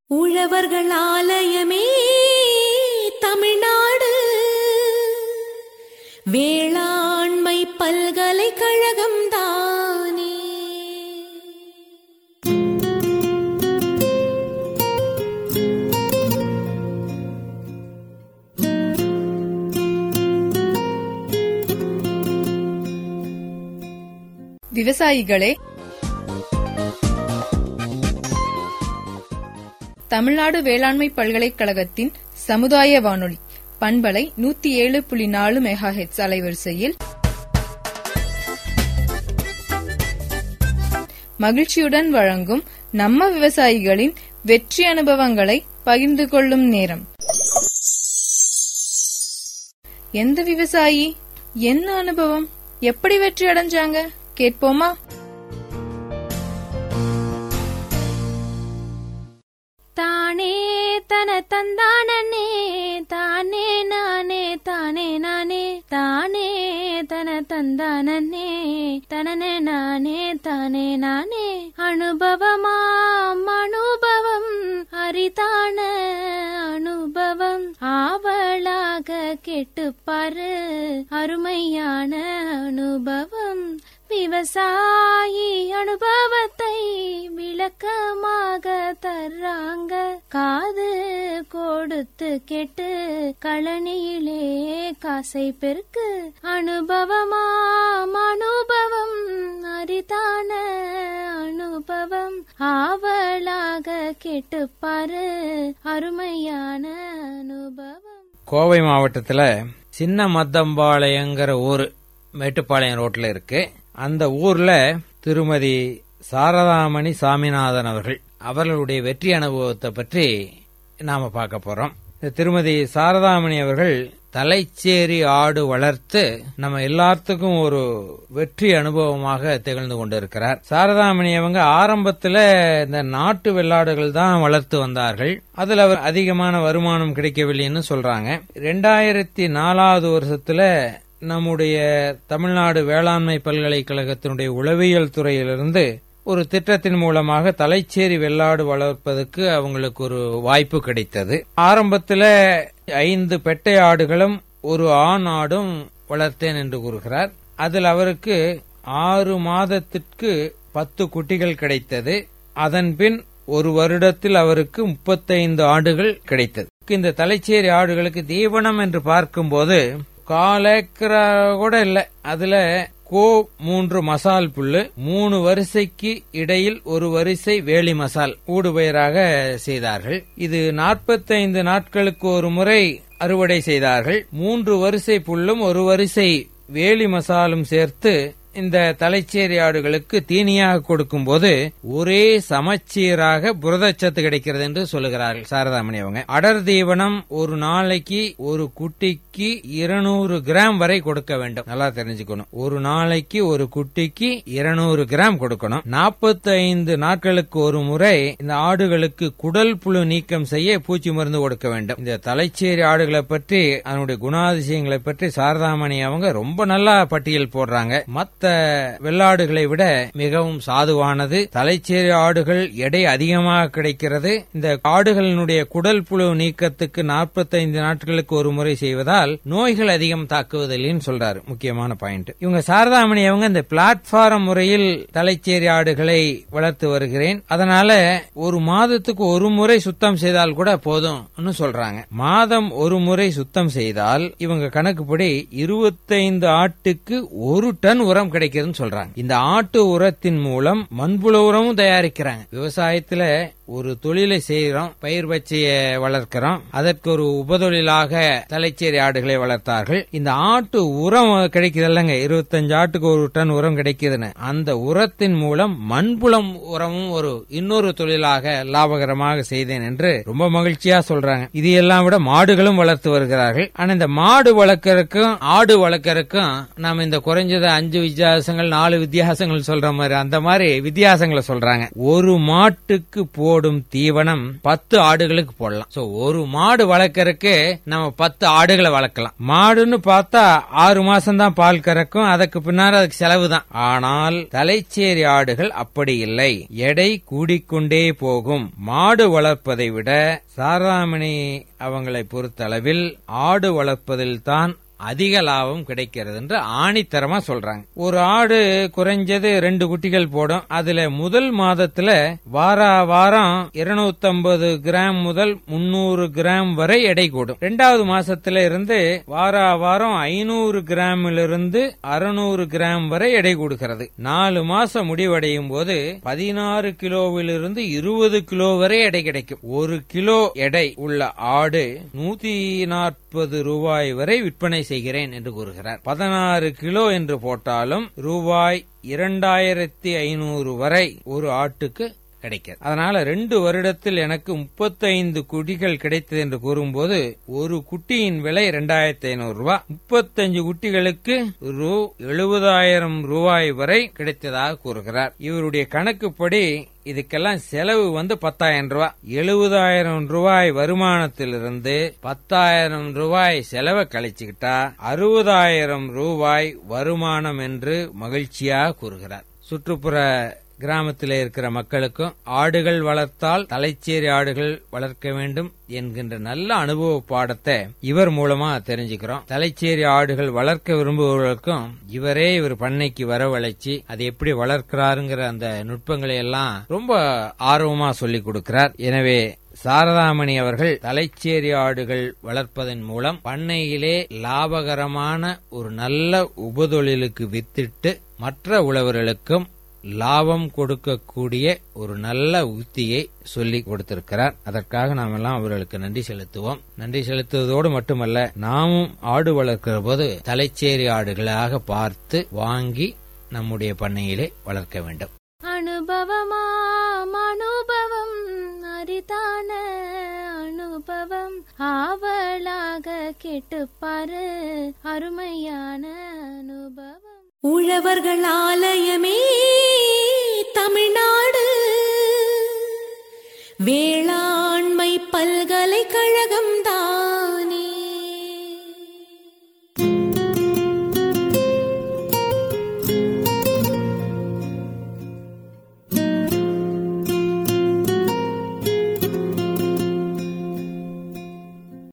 உழவர்கள் ஆலயமே தமிழ்நாடு வேளாண்மை பல்கலைக்கழகம் தானே விவசாயிகளே தமிழ்நாடு வேளாண்மை பல்கலைக்கழகத்தின் சமுதாய வானொலி பண்பலை நூத்தி ஏழு புள்ளி நாலு மெகா ஹெட்ஸ் அலைவரிசையில் மகிழ்ச்சியுடன் வழங்கும் நம்ம விவசாயிகளின் வெற்றி அனுபவங்களை பகிர்ந்து கொள்ளும் நேரம் எந்த விவசாயி என்ன அனுபவம் எப்படி வெற்றி அடைஞ்சாங்க கேட்போமா தானே தன தந்தானே தானே நானே தானே நானே தானே தன தந்தானே தனனே நானே தானே நானே அனுபவமாம் அனுபவம் அரிதான அனுபவம் ஆவலாக கேட்டுப்பாரு அருமையான அனுபவம் விவசாயி அனுபவத்தை விளக்கமாக தர்றாங்க காது கொடுத்து கேட்டு கழனியிலே காசை பெருக்கு அனுபவமாம் அனுபவம் அரிதான அனுபவம் ஆவலாக கேட்டுப்பாரு அருமையான அனுபவம் கோவை மாவட்டத்துல சின்ன மத்தம்பாளையங்கிற ஊர் மேட்டுப்பாளையம் ரோட்ல இருக்கு அந்த ஊர்ல திருமதி சாரதாமணி சாமிநாதன் அவர்கள் அவர்களுடைய வெற்றி அனுபவத்தை பற்றி நாம பார்க்க போறோம் இந்த திருமதி சாரதாமணி அவர்கள் தலைச்சேரி ஆடு வளர்த்து நம்ம எல்லாத்துக்கும் ஒரு வெற்றி அனுபவமாக திகழ்ந்து கொண்டிருக்கிறார் சாரதாமணி அவங்க ஆரம்பத்துல இந்த நாட்டு வெள்ளாடுகள் தான் வளர்த்து வந்தார்கள் அதுல அவர் அதிகமான வருமானம் கிடைக்கவில்லைன்னு சொல்றாங்க ரெண்டாயிரத்தி நாலாவது வருஷத்துல நம்முடைய தமிழ்நாடு வேளாண்மை பல்கலைக்கழகத்தினுடைய உளவியல் துறையிலிருந்து ஒரு திட்டத்தின் மூலமாக தலைச்சேரி வெள்ளாடு வளர்ப்பதற்கு அவங்களுக்கு ஒரு வாய்ப்பு கிடைத்தது ஆரம்பத்துல ஐந்து பெட்டை ஆடுகளும் ஒரு ஆண் ஆடும் வளர்த்தேன் என்று கூறுகிறார் அதில் அவருக்கு ஆறு மாதத்திற்கு பத்து குட்டிகள் கிடைத்தது அதன் பின் ஒரு வருடத்தில் அவருக்கு முப்பத்தைந்து ஆடுகள் கிடைத்தது இந்த தலைச்சேரி ஆடுகளுக்கு தீவனம் என்று பார்க்கும்போது கால் ஏக்கரா கூட இல்ல அதுல கோ மூன்று மசால் புல்லு மூணு வரிசைக்கு இடையில் ஒரு வரிசை வேலி மசால் ஊடுபயிராக செய்தார்கள் இது நாற்பத்தைந்து நாட்களுக்கு ஒரு முறை அறுவடை செய்தார்கள் மூன்று வரிசை புல்லும் ஒரு வரிசை வேலி மசாலும் சேர்த்து இந்த தலைச்சேரி ஆடுகளுக்கு தீனியாக கொடுக்கும்போது ஒரே சமச்சீராக புரதச்சத்து கிடைக்கிறது என்று சொல்லுகிறார்கள் சாரதாமணி அவங்க அடர் தீவனம் ஒரு நாளைக்கு ஒரு குட்டிக்கு இருநூறு கிராம் வரை கொடுக்க வேண்டும் நல்லா தெரிஞ்சுக்கணும் ஒரு நாளைக்கு ஒரு குட்டிக்கு இருநூறு கிராம் கொடுக்கணும் நாற்பத்தி ஐந்து நாட்களுக்கு ஒரு முறை இந்த ஆடுகளுக்கு குடல் புழு நீக்கம் செய்ய பூச்சி மருந்து கொடுக்க வேண்டும் இந்த தலைச்சேரி ஆடுகளை பற்றி அதனுடைய குணாதிசயங்களை பற்றி சாரதாமணி அவங்க ரொம்ப நல்லா பட்டியல் போடுறாங்க மத்த வெள்ளாடுகளை விட மிகவும் சாதுவானது தலைச்சேரி ஆடுகள் எடை அதிகமாக கிடைக்கிறது இந்த ஆடுகளினுடைய குடல் புழு நீக்கத்துக்கு நாற்பத்தைந்து நாட்களுக்கு ஒரு முறை செய்வதால் நோய்கள் அதிகம் தாக்குவதில்லைன்னு சொல்றாரு முக்கியமான பாயிண்ட் இவங்க சாரதாமணி அவங்க இந்த பிளாட்பாரம் முறையில் தலைச்சேரி ஆடுகளை வளர்த்து வருகிறேன் அதனால ஒரு மாதத்துக்கு ஒரு முறை சுத்தம் செய்தால் கூட போதும்னு சொல்றாங்க மாதம் ஒரு முறை சுத்தம் செய்தால் இவங்க கணக்குப்படி இருபத்தைந்து ஆட்டுக்கு ஒரு டன் உரம் கிடைக்குதுன்னு சொல்றாங்க இந்த ஆட்டு உரத்தின் மூலம் மண்புழு உரமும் தயாரிக்கிறாங்க விவசாயத்துல ஒரு தொழிலை செய்யறோம் பயிர் வச்சிய வளர்க்கிறோம் அதற்கு ஒரு உபதொழிலாக தலைச்சேரி ஆடுகளை வளர்த்தார்கள் இந்த ஆட்டு உரம் கிடைக்குதல்லங்க இருபத்தஞ்சு ஆட்டுக்கு ஒரு டன் உரம் கிடைக்குதுன்னு அந்த உரத்தின் மூலம் மண்புலம் உரமும் ஒரு இன்னொரு தொழிலாக லாபகரமாக செய்தேன் என்று ரொம்ப மகிழ்ச்சியா சொல்றாங்க இது எல்லாம் விட மாடுகளும் வளர்த்து வருகிறார்கள் ஆனா இந்த மாடு வளர்க்கறதுக்கும் ஆடு வளர்க்கறதுக்கும் நாம இந்த குறைஞ்சது அஞ்சு வித்தியாசங்கள் நாலு வித்தியாசங்கள் சொல்ற மாதிரி அந்த மாதிரி வித்தியாசங்களை சொல்றாங்க ஒரு மாட்டுக்கு போட போடும் தீவனம் பத்து ஆடுகளுக்கு போடலாம் சோ ஒரு மாடு வளர்க்கறதுக்கு நம்ம பத்து ஆடுகளை வளர்க்கலாம் மாடுன்னு பார்த்தா ஆறு மாசம் தான் பால் கறக்கும் அதுக்கு பின்னால அதுக்கு செலவு தான் ஆனால் தலைச்சேரி ஆடுகள் அப்படி இல்லை எடை கூடிக்கொண்டே போகும் மாடு வளர்ப்பதை விட சாரதாமணி அவங்களை பொறுத்தளவில் ஆடு வளர்ப்பதில் தான் அதிக லாபம் கிடைக்கிறது என்று ஆணித்தரமா சொல்றாங்க ஒரு ஆடு குறைஞ்சது ரெண்டு குட்டிகள் போடும் அதுல முதல் மாதத்துல வார வாரம் 250 கிராம் முதல் முன்னூறு கிராம் வரை எடை கூடும் ரெண்டாவது மாசத்துல இருந்து வார வாரம் ஐநூறு கிராமிலிருந்து அறுநூறு கிராம் வரை எடை கூடுகிறது நாலு மாசம் முடிவடையும் போது பதினாறு கிலோவிலிருந்து இருபது கிலோ வரை எடை கிடைக்கும் ஒரு கிலோ எடை உள்ள ஆடு நூத்தி நாற்பது ரூபாய் வரை விற்பனை செய்கிறேன் என்று கூறுகிறார் பதினாறு கிலோ என்று போட்டாலும் ரூபாய் இரண்டாயிரத்தி ஐநூறு வரை ஒரு ஆட்டுக்கு கிடைக்கிறது அதனால ரெண்டு வருடத்தில் எனக்கு முப்பத்தைந்து குட்டிகள் கிடைத்தது என்று கூறும்போது ஒரு குட்டியின் விலை இரண்டாயிரத்தி ஐநூறு ரூபாய் முப்பத்தஞ்சு குட்டிகளுக்கு ரூ எழுபதாயிரம் ரூபாய் வரை கிடைத்ததாக கூறுகிறார் இவருடைய கணக்குப்படி இதுக்கெல்லாம் செலவு வந்து பத்தாயிரம் ரூபாய் எழுபதாயிரம் ரூபாய் வருமானத்திலிருந்து பத்தாயிரம் ரூபாய் செலவை கழிச்சுக்கிட்டா அறுபதாயிரம் ரூபாய் வருமானம் என்று மகிழ்ச்சியாக கூறுகிறார் சுற்றுப்புற கிராமத்தில் இருக்கிற மக்களுக்கும் ஆடுகள் வளர்த்தால் தலைச்சேரி ஆடுகள் வளர்க்க வேண்டும் என்கின்ற நல்ல அனுபவ பாடத்தை இவர் மூலமா தெரிஞ்சுக்கிறோம் தலைச்சேரி ஆடுகள் வளர்க்க விரும்புபவர்களுக்கும் இவரே இவர் பண்ணைக்கு வரவழைச்சு அதை எப்படி வளர்க்கிறாருங்கிற அந்த நுட்பங்களை எல்லாம் ரொம்ப ஆர்வமா சொல்லிக் கொடுக்கிறார் எனவே சாரதாமணி அவர்கள் தலைச்சேரி ஆடுகள் வளர்ப்பதன் மூலம் பண்ணையிலே லாபகரமான ஒரு நல்ல உபதொழிலுக்கு வித்திட்டு மற்ற உழவர்களுக்கும் லாபம் கொடுக்கக்கூடிய ஒரு நல்ல உத்தியை சொல்லி கொடுத்திருக்கிறார் அதற்காக நாம் எல்லாம் அவர்களுக்கு நன்றி செலுத்துவோம் நன்றி செலுத்துவதோடு மட்டுமல்ல நாமும் ஆடு வளர்க்கிற போது தலைச்சேரி ஆடுகளாக பார்த்து வாங்கி நம்முடைய பண்ணையிலே வளர்க்க வேண்டும் அனுபவமாம் அனுபவம் அரிதான அனுபவம் ஆவலாக கேட்டுப்பாரு அருமையான அனுபவம் உழவர்கள் ஆலயமே தமிழ்நாடு வேளாண்